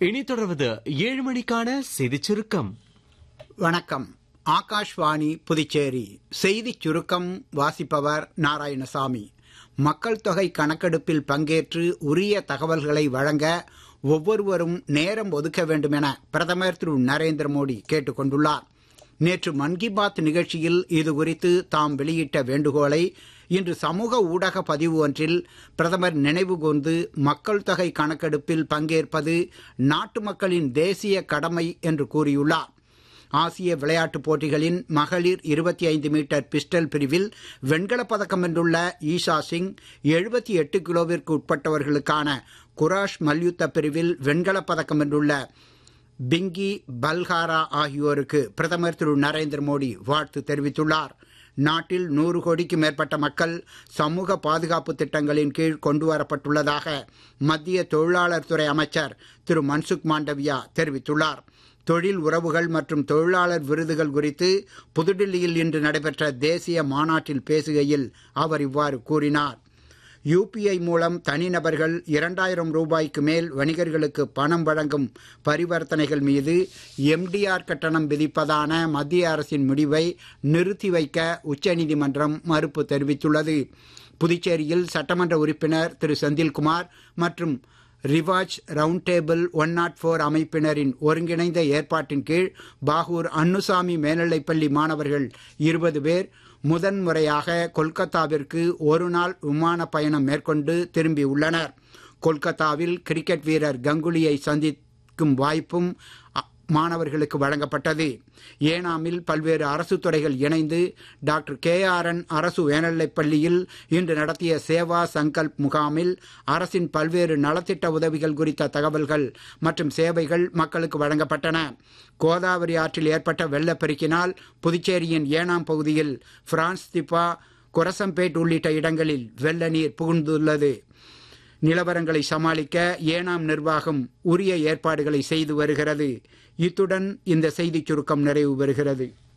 இனி தொடர்வது ஏழு மணிக்கான செய்திச் சுருக்கம் வணக்கம் ஆகாஷ்வாணி புதுச்சேரி செய்திச் சுருக்கம் வாசிப்பவர் நாராயணசாமி மக்கள் தொகை கணக்கெடுப்பில் பங்கேற்று உரிய தகவல்களை வழங்க ஒவ்வொருவரும் நேரம் ஒதுக்க வேண்டும் என பிரதமர் திரு நரேந்திர மோடி கேட்டுக் கொண்டுள்ளார் நேற்று மன் கி பாத் நிகழ்ச்சியில் இது குறித்து தாம் வெளியிட்ட வேண்டுகோளை இன்று சமூக ஊடக பதிவு ஒன்றில் பிரதமர் நினைவு கூர்ந்து மக்கள் தொகை கணக்கெடுப்பில் பங்கேற்பது நாட்டு மக்களின் தேசிய கடமை என்று கூறியுள்ளார் ஆசிய விளையாட்டுப் போட்டிகளின் மகளிர் இருபத்தி ஐந்து மீட்டர் பிஸ்டல் பிரிவில் வெண்கலப் பதக்கம் வென்றுள்ள ஈஷா சிங் எழுபத்தி எட்டு கிலோவிற்கு உட்பட்டவர்களுக்கான குராஷ் மல்யுத்த பிரிவில் வெண்கலப் பதக்கம் வென்றுள்ள பிங்கி பல்காரா ஆகியோருக்கு பிரதமர் திரு நரேந்திர மோடி வாழ்த்து தெரிவித்துள்ளார் நாட்டில் நூறு கோடிக்கு மேற்பட்ட மக்கள் சமூக பாதுகாப்பு திட்டங்களின் கீழ் கொண்டு வரப்பட்டுள்ளதாக மத்திய தொழிலாளர் துறை அமைச்சர் திரு மன்சுக் மாண்டவியா தெரிவித்துள்ளார் தொழில் உறவுகள் மற்றும் தொழிலாளர் விருதுகள் குறித்து புதுடில்லியில் இன்று நடைபெற்ற தேசிய மாநாட்டில் பேசுகையில் அவர் இவ்வாறு கூறினார் யுபிஐ மூலம் தனிநபர்கள் இரண்டாயிரம் ரூபாய்க்கு மேல் வணிகர்களுக்கு பணம் வழங்கும் பரிவர்த்தனைகள் மீது எம்டிஆர் கட்டணம் விதிப்பதான மத்திய அரசின் முடிவை நிறுத்தி வைக்க உச்சநீதிமன்றம் மறுப்பு தெரிவித்துள்ளது புதுச்சேரியில் சட்டமன்ற உறுப்பினர் திரு செந்தில்குமார் மற்றும் Rivaj round table one naught four அமைப்பினரின் ஒருங்கிணைந்த ஏற்பாட்டின் கீழ் பாகூர் அன்னுசாமி மேல்நிலைப்பள்ளி மாணவர்கள் இருபது பேர் முதன்முறையாக கொல்கத்தாவிற்கு ஒரு நாள் விமான பயணம் மேற்கொண்டு திரும்பியுள்ளனர் கொல்கத்தாவில் கிரிக்கெட் வீரர் கங்குலியை சந்திக்கும் வாய்ப்பும் மாணவர்களுக்கு வழங்கப்பட்டது ஏனாமில் பல்வேறு அரசு துறைகள் இணைந்து டாக்டர் கே ஆர் என் அரசு உயர்நிலைப் பள்ளியில் இன்று நடத்திய சேவா சங்கல்ப் முகாமில் அரசின் பல்வேறு நலத்திட்ட உதவிகள் குறித்த தகவல்கள் மற்றும் சேவைகள் மக்களுக்கு வழங்கப்பட்டன கோதாவரி ஆற்றில் ஏற்பட்ட வெள்ளப்பெருக்கினால் புதுச்சேரியின் ஏனாம் பகுதியில் பிரான்ஸ் திப்பா குரசம்பேட் உள்ளிட்ட இடங்களில் வெள்ள நீர் புகுந்துள்ளது நிலவரங்களை சமாளிக்க ஏனாம் நிர்வாகம் உரிய ஏற்பாடுகளை செய்து வருகிறது இத்துடன் இந்த செய்திச் சுருக்கம் நிறைவு பெறுகிறது